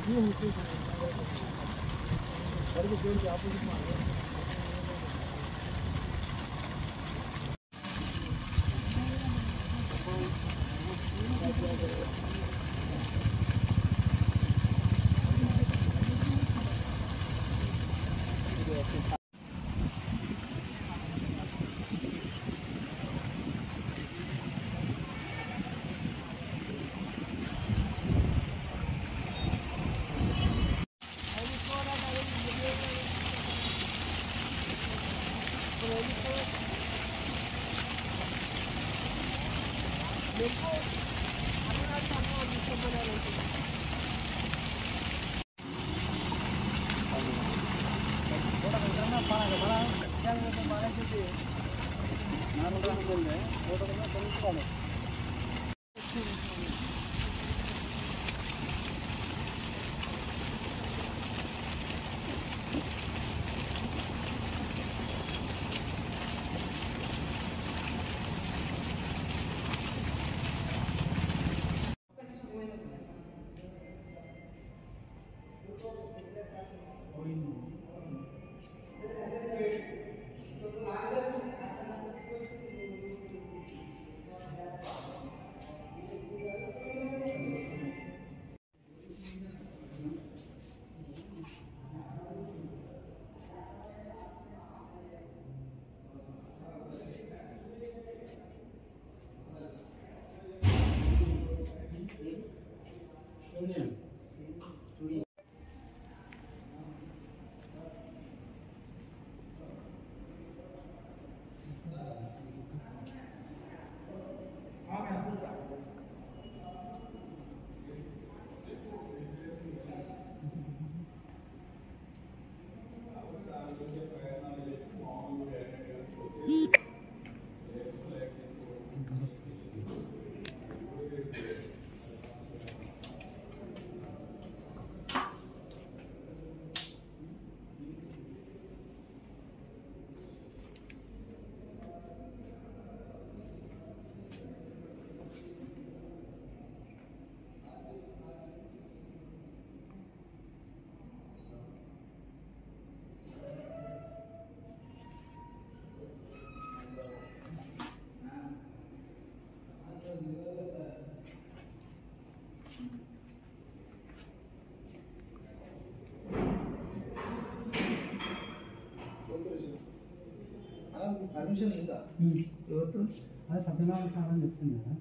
permission ఉందా ఎవరు అది సత్యనారాయణ సార్ అని చెప్తుంది కదా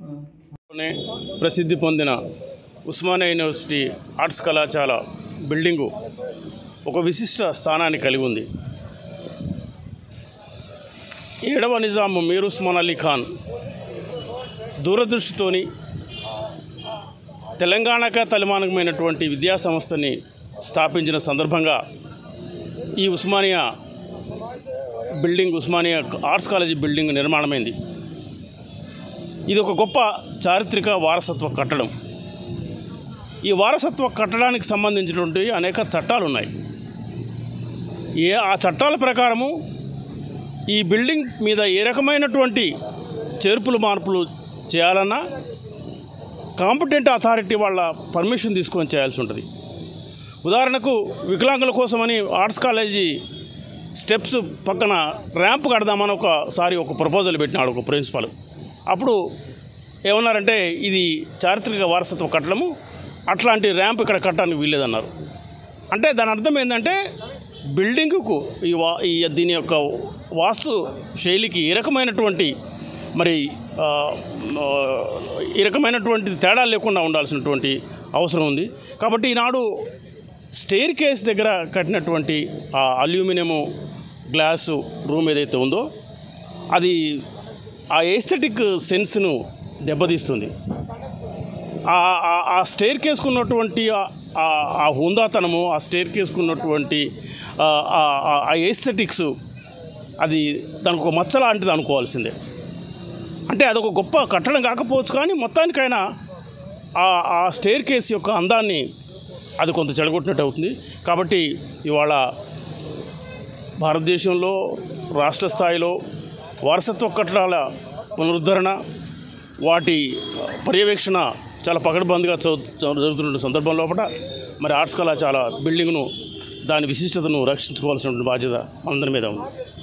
నే ప్రసిద్ధి పొందిన ఉస్మానియా యూనివర్సిటీ ఆర్ట్స్ కళాశాల బిల్డింగు ఒక విశిష్ట స్థానాన్ని కలిగి ఉంది ఏడవ నిజాము మీర్ ఉస్మాన్ అలీ ఖాన్ దూరదృష్టితోని తెలంగాణక తలమానకమైనటువంటి విద్యా సంస్థని స్థాపించిన సందర్భంగా ఈ Osmania building Osmania arts college building నిర్మాణమైంది ఇది ఒక గొప్ప చారిత్రక వారసత్వ కట్టడం ఈ వారసత్వ కట్టడానికి సంబంధించినటువంటి అనేక చట్టాలు ఉన్నాయి ఏ ఆ చట్టాల ప్రకారము ఈ బిల్డింగ్ మీద ఏ రకమైనటువంటి చేర్పులు మార్పులు చేయాలన్నా కాంపిటెంట్ అథారిటీ వాళ్ళ పర్మిషన్ తీసుకొని చేయాల్సి ఉంటుంది ఉదాహరణకు వికలాంగుల కోసమని ఆర్ట్స్ కాలేజీ స్టెప్స్ పక్కన ర్యాంప్ కడదామని ఒకసారి ఒక ప్రపోజల్ పెట్టినాడు ఒక ప్రిన్సిపాల్ అప్పుడు ఏమన్నారంటే ఇది చారిత్రక వారసత్వ కట్టడము అట్లాంటి ర్యాంప్ ఇక్కడ కట్టడానికి వీల్లేదన్నారు అంటే దాని అర్థం ఏంటంటే బిల్డింగ్కు ఈ వా ఈ దీని యొక్క వాస్తు శైలికి ఏ రకమైనటువంటి మరి ఆ, ఆ, ఈ రకమైనటువంటి తేడా లేకుండా ఉండాల్సినటువంటి అవసరం ఉంది కాబట్టి ఈనాడు స్టేర్ కేస్ దగ్గర కట్టినటువంటి ఆ అల్యూమినియము గ్లాసు రూమ్ ఏదైతే ఉందో అది ఆ ఏస్థెటిక్ సెన్స్ను దెబ్బతీస్తుంది ఆ- ఆ- ఆ స్టేర్ కేసుకున్నటువంటి ఆ- ఆ- ఆ హుందాతనము ఆ స్టేర్ కేసుకున్నటువంటి ఆ- ఆ- ఆ- ఆ ఏస్థెటిక్స్ అది దానికి ఒక మచ్చ లాంటిది అనుకోవాల్సిందే అంటే అదొక గొప్ప కట్టడం కాకపోవచ్చు కానీ మొత్తానికైనా ఆ ఆ స్టేర్ కేస్ యొక్క అందాన్ని అది కొంత చెడగొట్టినట్టు అవుతుంది కాబట్టి ఇవాళ భారతదేశంలో రాష్ట్ర స్థాయిలో వారసత్వ కట్టడాల పునరుద్ధరణ వాటి పర్యవేక్షణ చాలా పకడ్బందీగా చదువు జరుగుతున్న సందర్భం లోపల మరి ఆర్ట్స్ కళాశాల బిల్డింగ్ను దాని విశిష్టతను రక్షించుకోవాల్సిన బాధ్యత మనందరి మీద ఉంది